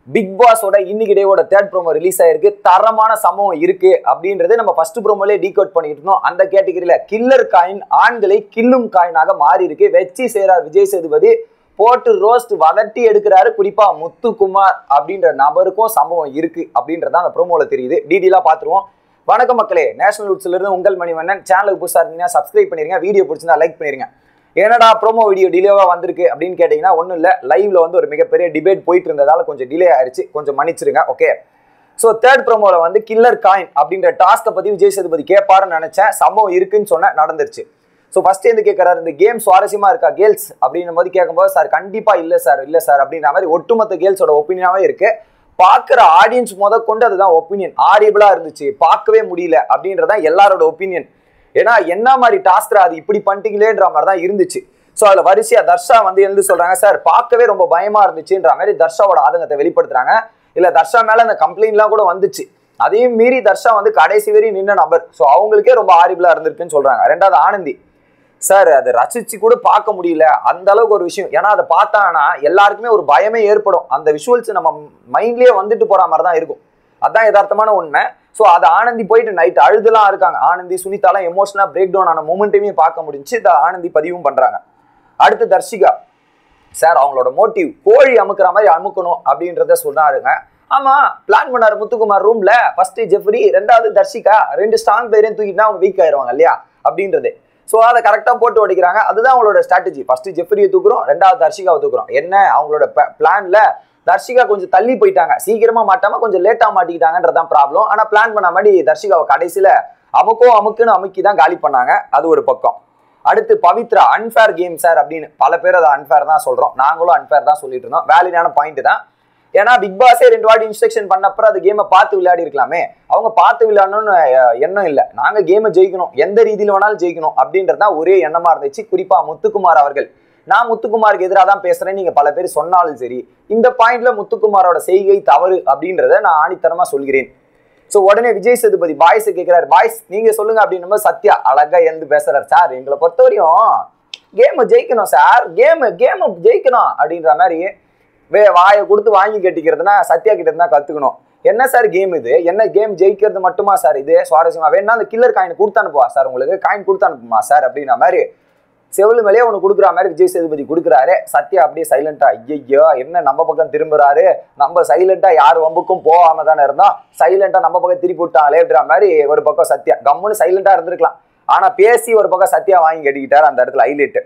big பாஸோட இன்னைக்கு டேவோட third promo release ஆயிருக்கு தரமான சம்பவம் இருக்கு அப்படின்றது நம்ம ஃபர்ஸ்ட் ப்ரோமோலே டீகோட் பண்ணிட்டு இருந்தோம் அந்த கேட்டகரியில கில்லர் காயின் ஆண்களை கில்லும் காயினாக மாறி இருக்கு வெச்சி சேரார் விஜய் சேதுபதி போட்டு ரோஸ்ட் வதட்டி எடுக்கிறாரு குறிப்பா முத்துக்குமார் அப்படின்ற நபருக்கும் சம்பவம் இருக்கு அப்படின்றது அந்த ப்ரோமோல தெரியுது டீடெயிலா பாத்துருவோம் வணக்கம் மக்களே நேஷனல் உட்ஸ்ல இருந்து உங்கள் மணிவண்ணன் சேனலுக்கு புதுசா இருந்தீங்கன்னா சப்ஸ்கிரைப் பண்ணிருங்க வீடியோ பிடிச்சிருந்தா லைக் பண்ணிருங்க என்னடா ப்ரோமோ வீடியோ டிலேவா வந்திருக்கு அப்படின்னு கேட்டீங்கன்னா ஒன்றும் இல்லை லைவ்ல வந்து ஒரு மிகப்பெரிய டிபேட் போயிட்டு இருந்ததால கொஞ்சம் டிலே ஆயிருச்சு கொஞ்சம் மன்னிச்சிருங்க ஓகே ஸோ தேர்ட் ப்ரோமோல வந்து கில்லர் காயின் அப்படின்ற டாஸ்க்கை பத்தி விஜய் சேதுபதி கேட்பாருன்னு நினைச்சேன் சம்பவம் இருக்குன்னு சொன்ன நடந்துருச்சு ஸோ ஃபர்ஸ்ட் எந்த கேட்கறாரு இந்த கேம் சுவாரஸ்யமா இருக்கா கேர்ள்ஸ் அப்படின்னும் போது கேட்கும்போது சார் கண்டிப்பா இல்லை சார் இல்லை சார் அப்படின்ற மாதிரி ஒட்டுமொத்த கேர்ள்ஸோட ஒப்பீனியாவே இருக்கு பார்க்குற ஆடியன்ஸ் முத கொண்டு அதுதான் ஒப்பீனியன் ஆரியபிளா இருந்துச்சு பார்க்கவே முடியல அப்படின்றதான் எல்லாரோட ஒப்பீனியன் ஏன்னா என்ன மாதிரி டாஸ்க் அது இப்படி பண்ணிட்டீங்களேன்ற மாதிரி தான் இருந்துச்சு ஸோ அதில் வரிசையா தர்ஷா வந்து எழுந்து சொல்றாங்க சார் பார்க்கவே ரொம்ப பயமா இருந்துச்சுன்ற மாதிரி தர்ஷாவோட ஆதங்கத்தை வெளிப்படுத்துறாங்க இல்ல தர்ஷா மேல அந்த கம்ப்ளைண்ட்லாம் கூட வந்துச்சு அதையும் மீறி தர்ஷா வந்து கடைசி வரையும் நின்ன நபர் ஸோ அவங்களுக்கே ரொம்ப ஆரிபிளா இருந்திருக்குன்னு சொல்றாங்க ரெண்டாவது ஆனந்தி சார் அதை ரசிச்சு கூட பார்க்க முடியல அந்த அளவுக்கு ஒரு விஷயம் ஏன்னா அதை பார்த்தாங்கன்னா எல்லாருக்குமே ஒரு பயமே ஏற்படும் அந்த விஷுவல்ஸ் நம்ம மைண்ட்லயே வந்துட்டு போற மாதிரி தான் இருக்கும் அதான் யதார்த்தமான உண்மை ஸோ அது ஆனந்தி போயிட்டு நைட் அழுதுலாம் இருக்காங்க ஆனந்தி சுனிதாலாம் எமோஷனலாக பிரேக் டவுன் ஆன மூமெண்ட்டையுமே பார்க்க முடிஞ்சு இதை ஆனந்தி பதிவும் பண்றாங்க அடுத்து தர்ஷிகா சார் அவங்களோட மோட்டிவ் கோழி அமுக்குற மாதிரி அமுக்கணும் அப்படின்றத சொன்னாருங்க ஆமா பிளான் பண்ணாரு முத்துக்குமார் ரூம்ல ஃபர்ஸ்ட் ஜெஃப்ரி ரெண்டாவது தர்ஷிகா ரெண்டு ஸ்ட்ராங் பிளேயரையும் தூக்கிட்டா அவங்க வீக் ஆயிருவாங்க இல்லையா அப்படின்றது ஸோ அதை கரெக்டாக போட்டு ஓடிக்கிறாங்க அதுதான் அவங்களோட ஸ்ட்ராட்டஜி ஃபர்ஸ்ட் ஜெஃப்ரியை தூக்குறோம் ரெண்டாவது தர்ஷிகாவை தூக்குறோம் என்ன அவங்களோட பிளான்ல தர்ஷிகா கொஞ்சம் தள்ளி போயிட்டாங்க சீக்கிரமா மாட்டாம கொஞ்சம் லேட்டா மாட்டிக்கிட்டாங்கன்றதான் ப்ராப்ளம் ஆனா பிளான் பண்ண மாதிரி தர்ஷிகாவை கடைசியில அமுக்கோ அமுக்குன்னு அமுக்கி தான் காலி பண்ணாங்க அது ஒரு பக்கம் அடுத்து பவித்ரா அன்ஃபேர் கேம் சார் அப்படின்னு பல பேர் அதை அன்ஃபேர் தான் சொல்றோம் நாங்களும் அன்ஃபேர் தான் சொல்லிட்டு இருந்தோம் வேலிடான பாயிண்ட் தான் ஏன்னா பிக் பாஸே ரெண்டு வாட்டி இன்ஸ்ட்ரக்ஷன் பண்ணப்பறம் அந்த கேமை பார்த்து விளையாடி இருக்கலாமே அவங்க பார்த்து விளையாடணும்னு அஹ், எண்ணம் இல்லை நாங்க கேமை ஜெயிக்கணும் எந்த ரீதியில் வேணாலும் ஜெயிக்கணும் அப்படின்றது தான் ஒரே எண்ணமா இருந்துச்சு குறிப்பா முத்துக்குமார் அவர்கள் நான் முத்துக்குமாருக்கு எதிராக தான் பேசுறேன் நீங்க பல பேர் சொன்னாலும் சரி இந்த பாயிண்ட்ல முத்துக்குமாரோட செய்கை தவறு அப்படின்றத நான் ஆணித்தரமா சொல்கிறேன் ஸோ உடனே விஜய் சேதுபதி பாய்ஸ் கேட்கிறாரு பாய்ஸ் நீங்க சொல்லுங்க அப்படின்னும் போது சத்யா அழகா எழுந்து பேசுறாரு சார் எங்களை பொறுத்தவரையும் கேமை ஜெயிக்கணும் சார் கேம் கேமை ஜெயிக்கணும் அப்படின்ற மாதிரி வே வாயை கொடுத்து வாங்கி கட்டிக்கிறதுனா சத்யா கிட்ட இருந்தா கத்துக்கணும் என்ன சார் கேம் இது என்ன கேம் ஜெயிக்கிறது மட்டுமா சார் இது சுவாரஸ்யமா வேணா அந்த கில்லர் காயின் கொடுத்து அனுப்புவா சார் உங்களுக்கு காயின் கொடுத்து அனுப்புமா சார் அப்படின்ற மாதிரி செவிலு மேலேயே ஒன்று கொடுக்குற மாதிரி விஜய் சேதுபதி கொடுக்குறாரு சத்யா அப்படியே சைலண்டா ஐயோ என்ன நம்ம பக்கம் திரும்புறாரு நம்ம சைலண்டா யார் வம்புக்கும் போகாம தானே இருந்தோம் சைலண்டா நம்ம பக்கம் திருப்பி விட்டாங்களேன்ற மாதிரி ஒரு பக்கம் சத்யா கம்முன்னு சைலண்டா இருந்திருக்கலாம் ஆனா பேசி ஒரு பக்கம் சத்யா வாங்கி கட்டிக்கிட்டாரு அந்த இடத்துல ஹைலைட்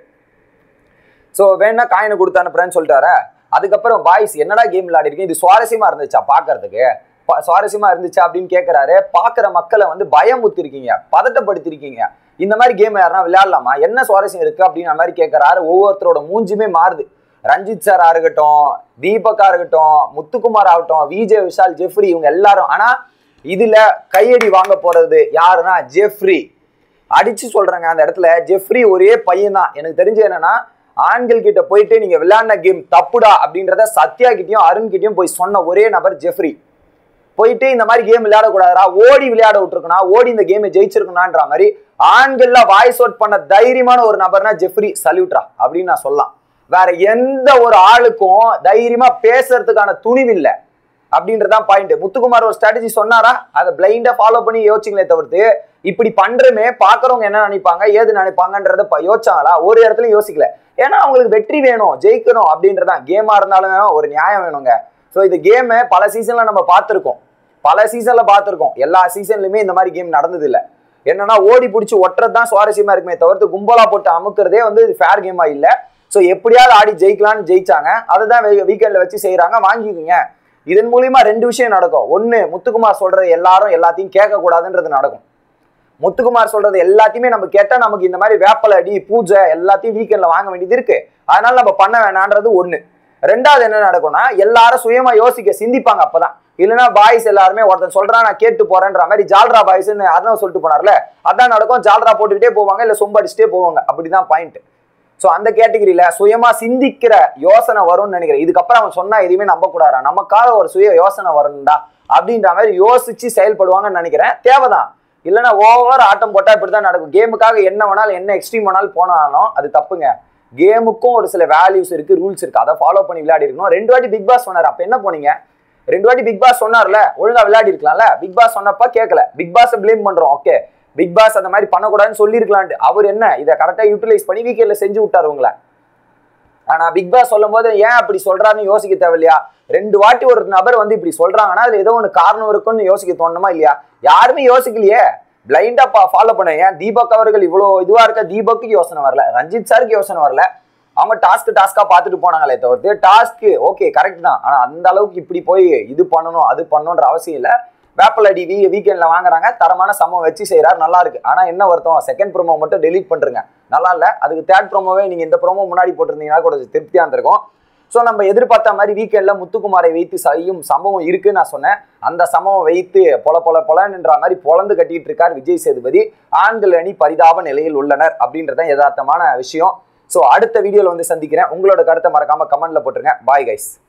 ஸோ வேணா காயினை கொடுத்து அனுப்புறேன்னு சொல்லிட்டாரு அதுக்கப்புறம் பாய்ஸ் என்னடா கேம் விளையாடி இருக்கீங்க இது சுவாரஸ்யமா இருந்துச்சா பார்க்கறதுக்கு ப- சுவாரஸ்யமா இருந்துச்சா அப்படின்னு கேட்கறாரு பார்க்குற மக்களை வந்து பயமுத்திருக்கீங்க பதட்டப்படுத்திருக்கீங்க இந்த மாதிரி கேம் யாருன்னா விளையாடலாமா என்ன சுவாரஸ்யம் இருக்கு அப்படின்ற மாதிரி கேட்கறாரு ஒவ்வொருத்தரோட மூஞ்சுமே மாறுது ரஞ்சித் சாரா இருக்கட்டும் தீபக்கா இருக்கட்டும் முத்துக்குமார் ஆகட்டும் விஜய் விஷால் ஜெஃப்ரி இவங்க எல்லாரும் ஆனா இதுல கையடி வாங்க போறது யாருன்னா ஜெஃப்ரி அடிச்சு சொல்றேங்க அந்த இடத்துல ஜெஃப்ரி ஒரே பையன் தான் எனக்கு தெரிஞ்சு என்னன்னா ஆண்கள் கிட்ட போயிட்டு நீங்க விளையாடின கேம் தப்புடா அப்படின்றத சத்யா கிட்டயும் அருண் கிட்டயும் போய் சொன்ன ஒரே நபர் ஜெஃப்ரி போயிட்டு இந்த மாதிரி கேம் விளையாடக்கூடாதா ஓடி விளையாட விட்டுருக்கணும் ஓடி இந்த கேமை ஜெயிச்சிருக்கணும்ன்ற மாதிரி ஆண்கள்ல வாய்ஸ் அவுட் பண்ண தைரியமான ஒரு நபர்னா ஜெஃப்ரி சல்யூட்ரா அப்படின்னு நான் சொல்லலாம் வேற எந்த ஒரு ஆளுக்கும் தைரியமா பேசுறதுக்கான துணிவு இல்லை அப்படின்றதான் பாயிண்ட் முத்துக்குமார் ஒரு ஸ்ட்ராட்டஜி சொன்னாரா அதை பிளைண்டா ஃபாலோ பண்ணி யோசிச்சிங்களே தவிர்த்து இப்படி பண்றமே பாக்குறவங்க என்ன நினைப்பாங்க ஏது நினைப்பாங்கன்றத ப- யோசிச்சாங்களா ஒரு இடத்துலயும் யோசிக்கல ஏன்னா அவங்களுக்கு வெற்றி வேணும் ஜெயிக்கணும் அப்படின்றதான் கேமா இருந்தாலும் ஒரு நியாயம் வேணுங்க ஸோ இந்த கேம் பல சீசன்ல நம்ம பார்த்துருக்கோம் பல சீசன்ல பார்த்துருக்கோம் எல்லா சீசன்லயுமே இந்த மாதிரி கேம் நடந்தது இல்ல என்னன்னா ஓடி பிடிச்சி ஒட்டுறது தான் சுவாரஸ்யமா இருக்குமே தவிர்த்து கும்பலா போட்டு அமுக்குறதே வந்து ஃபேர் கேமா இல்ல ஸோ எப்படியாவது ஆடி ஜெயிக்கலாம்னு ஜெயிச்சாங்க அதுதான் வீக்கெண்ட்ல வச்சு செய்யறாங்க வாங்கிக்கோங்க இதன் மூலியமா ரெண்டு விஷயம் நடக்கும் ஒண்ணு முத்துக்குமார் சொல்றது எல்லாரும் எல்லாத்தையும் கேட்க கூடாதுன்றது நடக்கும் முத்துக்குமார் சொல்றது எல்லாத்தையுமே நம்ம கேட்டா நமக்கு இந்த மாதிரி வேப்பல அடி பூஜை எல்லாத்தையும் வீக்கெண்ட்ல வாங்க வேண்டியது இருக்கு அதனால நம்ம பண்ண வேணான்றது ஒண்ணு ரெண்டாவது என்ன நடக்கும்னா எல்லாரும் சுயமா யோசிக்க சிந்திப்பாங்க அப்பதான் இல்லைன்னா பாய்ஸ் எல்லாருமே ஒருத்தன் சொல்றான் நான் கேட்டு போறேன்ற மாதிரி ஜால்ரா பாய்ஸ்ன்னு அதான் சொல்லிட்டு போனார்ல அதான் நடக்கும் ஜால்ரா போட்டுக்கிட்டே போவாங்க இல்ல சொம்படிச்சுட்டே போவாங்க அப்படிதான் பாயிண்ட் ஸோ அந்த கேட்டகரியில சுயமா சிந்திக்கிற யோசனை வரும்னு நினைக்கிறேன் இதுக்கப்புறம் அவன் சொன்னா எதுவுமே நம்ப கூடாதா நமக்காக ஒரு சுய யோசனை வரும்டா அப்படின்ற மாதிரி யோசிச்சு செயல்படுவாங்கன்னு நினைக்கிறேன் தேவைதான் இல்லைன்னா ஓவர் ஆட்டம் போட்டா இப்படிதான் நடக்கும் கேமுக்காக என்ன வேணாலும் என்ன எக்ஸ்ட்ரீம் வேணாலும் போனாலும் அது தப்புங்க கேமுக்கும் ஒரு சில வேல்யூஸ் இருக்கு ரூல்ஸ் இருக்கு அதை ஃபாலோ பண்ணி விளையாடி இருக்கணும் ரெண்டு வாட்டி பிக் பாஸ் சொன்னார் அப்ப என்ன போனீங்க ரெண்டு வாட்டி பிக் பாஸ் சொன்னார்ல ஒழுங்கா விளையாடி இருக்கலாம்ல பிக் பாஸ் சொன்னப்ப கேட்கல பிக் பாஸ் ப்ளேம் பண்றோம் ஓகே பிக் பாஸ் அந்த மாதிரி பண்ணக்கூடாதுன்னு சொல்லியிருக்கலான்ட்டு அவர் என்ன இதை கரெக்டா யூட்டிலைஸ் பண்ணி வீக்கெண்ட்ல செஞ்சு விட்டாரு உங்களை ஆனா பிக் பாஸ் சொல்லும் போது ஏன் அப்படி சொல்றாருன்னு யோசிக்க தேவையில்லையா ரெண்டு வாட்டி ஒரு நபர் வந்து இப்படி சொல்றாங்கன்னா அதுல ஏதோ ஒன்று காரணம் இருக்குன்னு யோசிக்க தோணுமா இல்லையா யாருமே யோசிக்கலையே பிளைண்டா ஃபாலோ பண்ண ஏன் தீபக் அவர்கள் இவ்வளோ இதுவா இருக்க தீபக்கு யோசனை வரல ரஞ்சித் சாருக்கு யோசனை வரல அவங்க டாஸ்க் டாஸ்கா பார்த்துட்டு போனாங்களே தவிர்த்து டாஸ்க்கு ஓகே கரெக்ட் தான் ஆனா அந்த அளவுக்கு இப்படி போய் இது பண்ணணும் அது பண்ணணுன்ற அவசியம் இல்லை வேப்பல் அடி வீ வீக்கெண்ட்ல வாங்குறாங்க தரமான சம்பவம் வச்சு செய்யறாரு நல்லா இருக்கு ஆனா என்ன வருத்தம் செகண்ட் ப்ரோமோ மட்டும் டெலீட் பண்றீங்க நல்லா இல்ல அதுக்கு தேர்ட் ப்ரோமோவே நீங்க இந்த ப்ரோமோ முன்னாடி போட்டிருந்தீங்கன்னா கூட திருப்தியா இருந்திருக்கும் ஸோ நம்ம எதிர்பார்த்த மாதிரி வீக்கெண்ட்ல முத்துக்குமாரை வைத்து செய்யும் சம்பவம் இருக்குன்னு நான் சொன்னேன் அந்த சம்பவம் வைத்து பொல பொல பொலன்ற மாதிரி பொலந்து கட்டிட்டு இருக்கார் விஜய் சேதுபதி ஆண்கள் அணி பரிதாப நிலையில் உள்ளனர் அப்படின்றத யதார்த்தமான விஷயம் ஸோ அடுத்த வீடியோவில் வந்து சந்திக்கிறேன் உங்களோட கருத்தை மறக்காம கமெண்ட்ல போட்டுருங்க பாய் கைஸ்